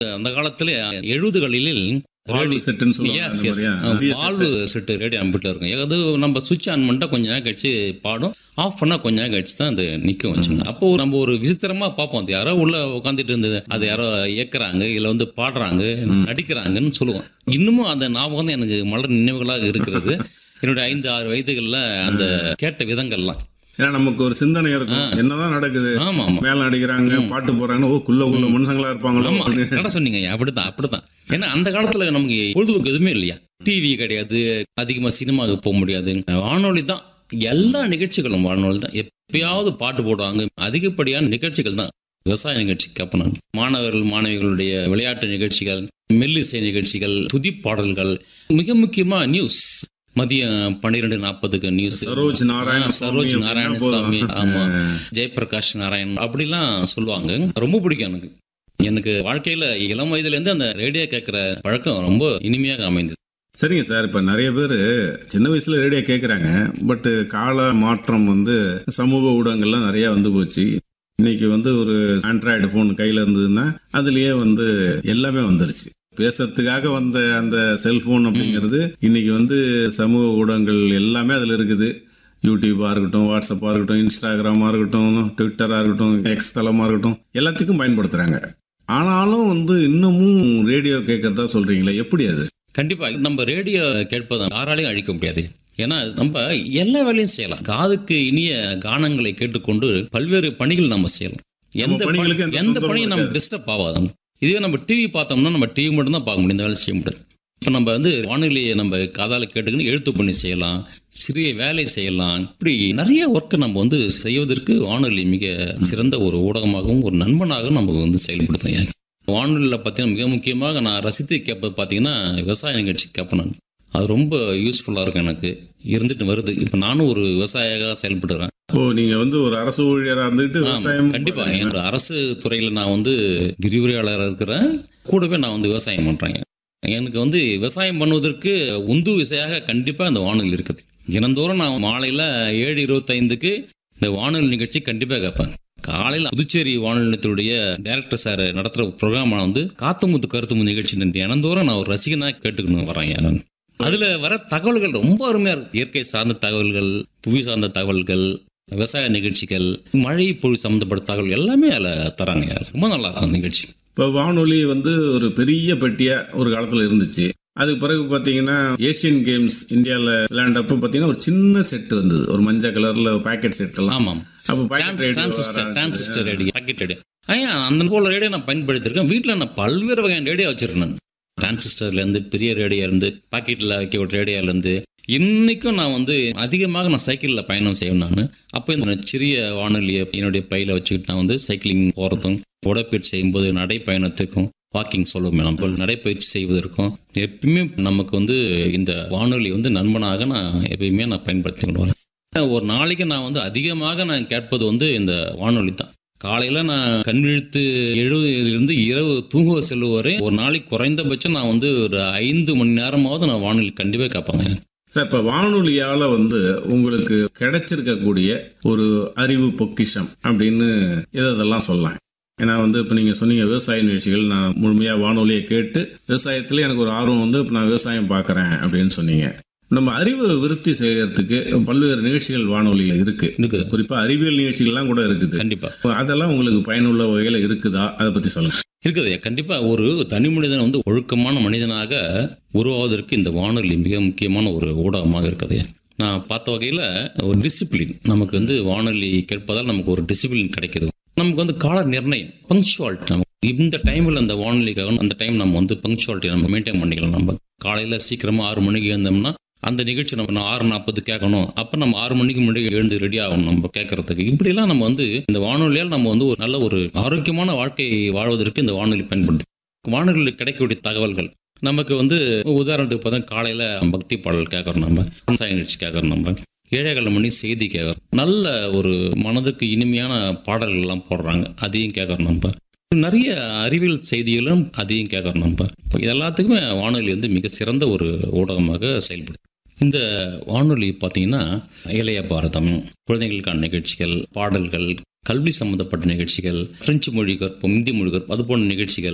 அந்த காலத்துல எழுபதுகளில் வாழ்வு செட்டுன்னு சொல்லுவாங்க எஸ் அந்த எஸ் மாதிரியா? பெரிய வால்வு செட்டு ரேடியோ அம்பிட்டில் இருக்கும் அது நம்ம சுவிட்ச் ஆன் பண்ணிட்டா கொஞ்ச நேரம் கழிச்சு பாடும் ஆஃப் பண்ணா கொஞ்ச நேரம் கழிச்சு தான் அது நிற்கும் வச்சுங்க அப்போ நம்ம ஒரு விசித்திரமா பார்ப்போம் அது யாரோ உள்ள உட்காந்துட்டு இருந்தது அது யாரோ இயக்குறாங்க இல்லை வந்து பாடுறாங்க நடிக்கிறாங்கன்னு சொல்லுவோம் இன்னமும் அந்த ஞாபகம் தான் எனக்கு மலர் நினைவுகளாக இருக்கிறது என்னுடைய ஐந்து ஆறு வயதுகள்ல அந்த கேட்ட விதங்கள்லாம் ஏன்னா நமக்கு ஒரு சிந்தனை இருக்கும் என்னதான் நடக்குது ஆமா ஆமா மேல அடிக்கிறாங்க பாட்டு போறாங்க ஓ குள்ள குள்ள மனுஷங்களா இருப்பாங்களோ ஆமா அப்படின்னு. கடை சொன்னீங்க அப்படித்தான் அப்படித்தான் ஏன்னா அந்த காலத்துல நமக்கு பொழுதுபோக்கு எதுவுமே இல்லையா டிவி கிடையாது அதிகமா சினிமாவுக்கு போக முடியாது வானொலி தான் எல்லா நிகழ்ச்சிகளும் வானொலி தான் எப்பயாவது பாட்டு போடுவாங்க அதிகப்படியான நிகழ்ச்சிகள் தான் விவசாய நிகழ்ச்சி கேட்பேன் மாணவர்கள் மாணவிகளுடைய விளையாட்டு நிகழ்ச்சிகள் மெல்லிசை நிகழ்ச்சிகள் துதிப்பாடல்கள் மிக முக்கியமா நியூஸ் மதியம் பன்னிரெண்டு நாற்பதுக்கு நியூஸ் சரோஜ் நாராயண ஆ, சரோஜ் சுவாமி நாராயணசாமி அப்படின்னா ஆமா போதும். ஜெயபிரகாஷ் நாராயண் அப்படிலாம் சொல்லுவாங்க ரொம்ப பிடிக்கும் எனக்கு எனக்கு வாழ்க்கையில இளம் வயதுல இருந்து அந்த ரேடியோ கேட்கிற பழக்கம் ரொம்ப இனிமையாக அமைந்தது சரிங்க சார் இப்ப நிறைய பேர் சின்ன வயசுல ரேடியோ கேட்குறாங்க பட் கால மாற்றம் வந்து சமூக ஊடகங்கள்லாம் நிறைய வந்து போச்சு இன்னைக்கு வந்து ஒரு ஆண்ட்ராய்டு ஃபோன் கையில இருந்ததுன்னா அதுலயே வந்து எல்லாமே வந்துருச்சு பேசுறதுக்காக வந்த அந்த செல்போன் அப்படிங்கிறது இன்னைக்கு வந்து சமூக ஊடகங்கள் எல்லாமே அதுல இருக்குது யூடியூபாக இருக்கட்டும் வாட்ஸ்அப்பாக இருக்கட்டும் இன்ஸ்டாகிராமாக இருக்கட்டும் ட்விட்டராக இருக்கட்டும் எக்ஸ் தளமாக இருக்கட்டும் எல்லாத்துக்கும் பயன்படுத்துகிறாங்க ஆனாலும் வந்து இன்னமும் ரேடியோ கேட்கறதா சொல்றீங்களே எப்படி அது கண்டிப்பா நம்ம ரேடியோ கேட்பதை யாராலையும் அழிக்க முடியாது ஏன்னா நம்ம எல்லா வேலையும் செய்யலாம் காதுக்கு இனிய கானங்களை கேட்டுக்கொண்டு பல்வேறு பணிகள் நம்ம செய்யலாம் எந்த பணிகளுக்கு பணி- எந்த எந்த தொந்தரவும் பணியும் நம்ம இருக்காது. டிஸ்டர்ப் ஆகாது இதுவே நம்ம டிவி பார்த்தோம்னா நம்ம டிவி மட்டும் தான் பார்க்க முடியும் இந்த வேலை செய்ய முடியாது இப்போ நம்ம வந்து வானொலியை நம்ம காதால கேட்டுக்கின்னு எழுத்து பண்ணி செய்யலாம் சிறிய வேலை செய்யலாம் இப்படி நிறைய ஒர்க்கை நம்ம வந்து செய்வதற்கு வானொலி மிக சிறந்த ஒரு ஊடகமாகவும் ஒரு நண்பனாகவும் நமக்கு வந்து செயல்படுத்தும் வானொலியில் பார்த்தீங்கன்னா மிக முக்கியமாக நான் ரசித்து கேட்பது பார்த்தீங்கன்னா விவசாய நிகழ்ச்சி கேட்பேன் நான் அது ரொம்ப யூஸ்ஃபுல்லாக இருக்கும் எனக்கு இருந்துட்டு வருது இப்போ நானும் ஒரு விவசாயியாக செயல்படுறேன் ஓ நீங்க வந்து ஒரு அரசு ஊழியரா இருந்துட்டு விவசாயம் கண்டிப்பா என்னோட அரசு துறையில நான் வந்து விரிவுரையாளராக இருக்கிறேன் கூடவே நான் வந்து விவசாயம் பண்றேன் எனக்கு வந்து விவசாயம் பண்ணுவதற்கு உந்து விசையாக கண்டிப்பா இந்த வானொலி இருக்குது தினந்தோறும் நான் மாலையில ஏழு இருபத்தைந்துக்கு இந்த வானொலி நிகழ்ச்சி கண்டிப்பா கேட்பேன் காலையில் புதுச்சேரி வானொலி நிலையத்துடைய டைரக்டர் சார் நடத்துகிற ப்ரோக்ராம் வந்து காத்துமுத்து கருத்துமு நிகழ்ச்சி தினந்தோறும் நான் ஒரு ரசிகனாக கேட்டுக்கணும் வரேன் நான் அதுல வர தகவல்கள் ரொம்ப அருமையா இருக்கு இயற்கை சார்ந்த தகவல்கள் புவி சார்ந்த தகவல்கள் விவசாய நிகழ்ச்சிகள் மழை பொழிவு சம்மந்தப்பட்ட தகவல் எல்லாமே அதில் தராங்க ரொம்ப நல்லா இருக்கும் அந்த நிகழ்ச்சி இப்போ வானொலி வந்து ஒரு பெரிய பெட்டியா ஒரு காலத்துல இருந்துச்சு அதுக்கு பிறகு பார்த்தீங்கன்னா ஏசியன் கேம்ஸ் இந்தியாவில் விளையாண்டப்போ பார்த்தீங்கன்னா ஒரு சின்ன செட் வந்தது ஒரு மஞ்சள் கலர்ல பாக்கெட் செட் எல்லாம் ஆமாம் அப்போ pocket radio transistor transistor radio pocket radio ஐயா அந்த போல ரேடியோ நான் பயன்படுத்தியிருக்கேன் வீட்டில் நான் பல்வேறு வகையான ரேடியோ வச்சிருக்கேன் நான் டிரான்சிஸ்டர்லேருந்து பெரிய ரேடியோ இருந்து பாக்கெட்டில் வைக்க ரேடியோலேருந்து இன்னைக்கும் நான் வந்து அதிகமாக நான் சைக்கிளில் பயணம் செய்வேன் நான் அப்போ இந்த சிறிய வானொலியை என்னுடைய பையில வச்சுக்கிட்டு நான் வந்து சைக்கிளிங் போகிறதும் உடற்பயிற்சி செய்யும்போது நடைப்பயணத்துக்கும் வாக்கிங் சொல்லுவோம் நம்ம நடைப்பயிற்சி செய்வதற்கும் எப்பயுமே நமக்கு வந்து இந்த வானொலி வந்து நண்பனாக நான் எப்பயுமே நான் பயன்படுத்தி கொண்டு வரேன் ஒரு நாளைக்கு நான் வந்து அதிகமாக நான் கேட்பது வந்து இந்த வானொலி தான் காலையில் நான் கண் விழித்து எழுதிலிருந்து இரவு தூங்க செல்லும் வரை ஒரு நாளைக்கு குறைந்தபட்சம் நான் வந்து ஒரு ஐந்து மணி நேரமாவது நான் வானொலி கண்டிப்பாக கேட்பேங்க சார் இப்போ வானொலியால வந்து உங்களுக்கு கிடைச்சிருக்கக்கூடிய ஒரு அறிவு பொக்கிஷம் அப்படின்னு எதை இதெல்லாம் சொல்லலாம் ஏன்னா வந்து இப்போ நீங்கள் சொன்னீங்க விவசாய நிகழ்ச்சிகள் நான் முழுமையாக வானொலியை கேட்டு விவசாயத்தில் எனக்கு ஒரு ஆர்வம் வந்து இப்போ நான் விவசாயம் பார்க்குறேன் அப்படின்னு சொன்னீங்க நம்ம அறிவு விருத்தி செய்யறதுக்கு பல்வேறு நிகழ்ச்சிகள் வானொலியில் இருக்கு இருக்குது குறிப்பாக அறிவியல் நிகழ்ச்சிகள்லாம் கூட இருக்குது கண்டிப்பாக அதெல்லாம் உங்களுக்கு பயனுள்ள வகையில் இருக்குதா அதை பற்றி சொல்லுங்க இருக்குது கண்டிப்பாக ஒரு தனி மனிதன் வந்து ஒழுக்கமான மனிதனாக உருவாவதற்கு இந்த வானொலி மிக முக்கியமான ஒரு ஊடகமாக இருக்குது நான் பார்த்த வகையில் ஒரு டிசிப்ளின் நமக்கு வந்து வானொலி கேட்பதால் நமக்கு ஒரு டிசிப்ளின் கிடைக்குது நமக்கு வந்து கால நிர்ணயம் பங்க்சுவாலிட்டி நம்ம இந்த டைமில் அந்த வானொலிக்காக அந்த டைம் நம்ம வந்து பங்க்சுவாலிட்டி நம்ம மெயின்டைன் பண்ணிக்கலாம் நம்ம காலையில் சீக்கிரமாக ஆறு மணிக்கு எழுந்தோம்னா அந்த நிகழ்ச்சி நம்ம நான் ஆறு நாற்பது கேட்கணும் அப்போ நம்ம ஆறு மணிக்கு முன்னாடி எழுந்து ரெடி ஆகணும் நம்ம கேட்கறதுக்கு இப்படிலாம் நம்ம வந்து இந்த வானொலியால் நம்ம வந்து ஒரு நல்ல ஒரு ஆரோக்கியமான வாழ்க்கை வாழ்வதற்கு இந்த வானொலி பயன்படுது வானொலியில் கிடைக்கக்கூடிய தகவல்கள் நமக்கு வந்து உதாரணத்துக்கு பார்த்தா காலையில் பக்தி பாடல் கேட்குறோம் நம்ம விவசாய நிகழ்ச்சி கேட்குறோம் நம்ம ஏழைகள் மணி செய்தி கேட்குறோம் நல்ல ஒரு மனதுக்கு இனிமையான பாடல்கள் எல்லாம் போடுறாங்க அதையும் கேட்குறோம் நம்ம நிறைய அறிவியல் செய்திகளும் அதையும் கேட்குறோம் நம்ம இது எல்லாத்துக்குமே வானொலி வந்து மிக சிறந்த ஒரு ஊடகமாக செயல்படுது இந்த வானொலி பார்த்தீங்கன்னா இளைய பாரதம் குழந்தைகளுக்கான நிகழ்ச்சிகள் பாடல்கள் கல்வி சம்பந்தப்பட்ட நிகழ்ச்சிகள் பிரெஞ்சு மொழி கற்போம் இந்தி மொழி கற்போம் அது போன்ற நிகழ்ச்சிகள்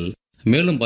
மேலும்